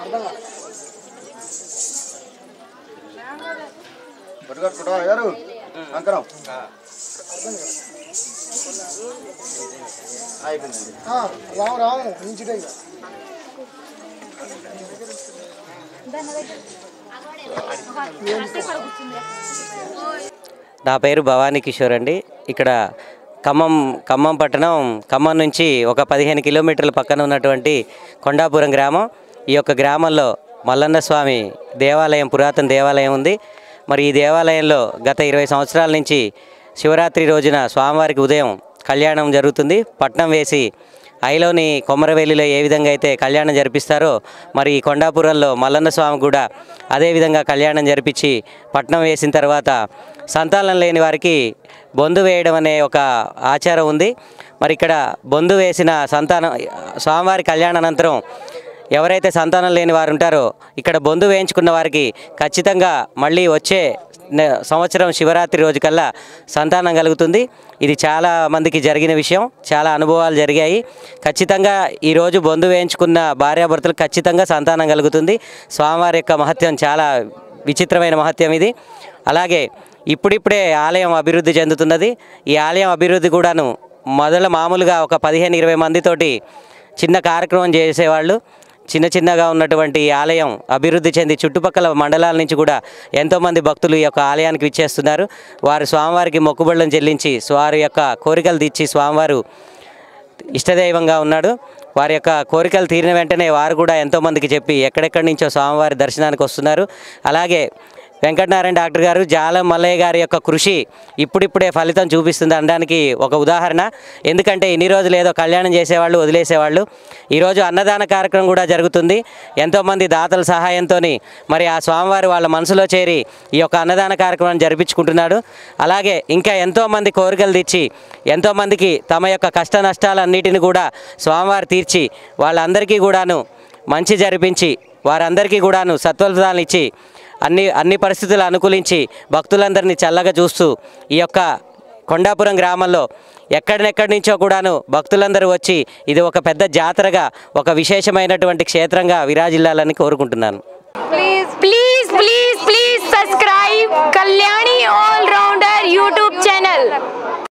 పట్టుకట్టుకుంటావా గారు అంకరం అయిపోయింది రాము రాము నుంచుడే ఇక నా పేరు భవానీ కిషోర్ అండి ఇక్కడ ఖమ్మం ఖమ్మం పట్టణం ఖమ్మం నుంచి ఒక పదిహేను కిలోమీటర్ల పక్కన ఉన్నటువంటి కొండాపురం గ్రామం ఈ యొక్క గ్రామంలో మల్లన్న స్వామి దేవాలయం పురాతన దేవాలయం ఉంది మరి ఈ దేవాలయంలో గత ఇరవై సంవత్సరాల నుంచి శివరాత్రి రోజున స్వామివారికి ఉదయం కళ్యాణం జరుగుతుంది పట్నం వేసి ఐలోని కొమరవేలిలో ఏ విధంగా అయితే కళ్యాణం జరిపిస్తారో మరి ఈ కొండాపురంలో మల్లన్న స్వామి కూడా అదే విధంగా కళ్యాణం జరిపించి పట్నం వేసిన తర్వాత సంతానం లేని వారికి బొందు వేయడం అనే ఒక ఆచారం ఉంది మరి ఇక్కడ బొందు వేసిన సంతానం స్వామివారి కళ్యాణానంతరం ఎవరైతే సంతానం లేని వారు ఉంటారో ఇక్కడ బొందు వేయించుకున్న వారికి ఖచ్చితంగా మళ్ళీ వచ్చే నె- సంవత్సరం శివరాత్రి రోజు కల్లా సంతానం కలుగుతుంది ఇది చాలా మందికి జరిగిన విషయం చాలా అనుభవాలు జరిగాయి ఖచ్చితంగా ఈరోజు బొందు వేయించుకున్న భార్యాభర్తలు ఖచ్చితంగా సంతానం కలుగుతుంది స్వామివారి యొక్క మహత్యం చాలా విచిత్రమైన మహత్యం ఇది అలాగే ఇప్పుడిప్పుడే ఆలయం అభివృద్ధి చెందుతున్నది ఈ ఆలయం అభివృద్ధి కూడాను మొదల మామూలుగా ఒక పదిహేను ఇరవై మందితోటి చిన్న కార్యక్రమం చేసేవాళ్ళు చిన్న చిన్నగా ఉన్నటువంటి ఈ ఆలయం అభివృద్ధి చెంది చుట్టుపక్కల మండలాల నుంచి కూడా ఎంతోమంది భక్తులు ఈ యొక్క ఆలయానికి విచ్చేస్తున్నారు వారు స్వామివారికి మొక్కుబడులను చెల్లించి వారి యొక్క కోరికలు తీర్చి స్వామివారు ఇష్టదైవంగా ఉన్నాడు వారి యొక్క కోరికలు తీరిన వెంటనే వారు కూడా ఎంతోమందికి చెప్పి ఎక్కడెక్కడి నుంచో స్వామివారి దర్శనానికి వస్తున్నారు అలాగే వెంకటనారాయణ డాక్టర్ గారు జాలం మల్లయ్య గారి యొక్క కృషి ఇప్పుడిప్పుడే ఫలితం చూపిస్తుంది అనడానికి ఒక ఉదాహరణ ఎందుకంటే ఇన్ని రోజులు ఏదో కళ్యాణం చేసేవాళ్ళు వదిలేసేవాళ్ళు ఈరోజు అన్నదాన కార్యక్రమం కూడా జరుగుతుంది ఎంతోమంది దాతల సహాయంతో మరి ఆ స్వామివారి వాళ్ళ మనసులో చేరి ఈ యొక్క అన్నదాన కార్యక్రమాన్ని జరిపించుకుంటున్నాడు అలాగే ఇంకా ఎంతోమంది కోరికలు తెచ్చి ఎంతోమందికి తమ యొక్క కష్ట నష్టాలన్నిటిని కూడా స్వామివారు తీర్చి వాళ్ళందరికీ కూడాను మంచి జరిపించి వారందరికీ కూడాను సత్ఫలితాలను ఇచ్చి అన్ని అన్ని పరిస్థితులు అనుకూలించి భక్తులందరినీ చల్లగా చూస్తూ ఈ యొక్క కొండాపురం గ్రామంలో ఎక్కడెక్కడి నుంచో కూడాను భక్తులందరూ వచ్చి ఇది ఒక పెద్ద జాతరగా ఒక విశేషమైనటువంటి క్షేత్రంగా విరాజిల్లాలని కోరుకుంటున్నాను please please please please subscribe kalyani all rounder youtube channel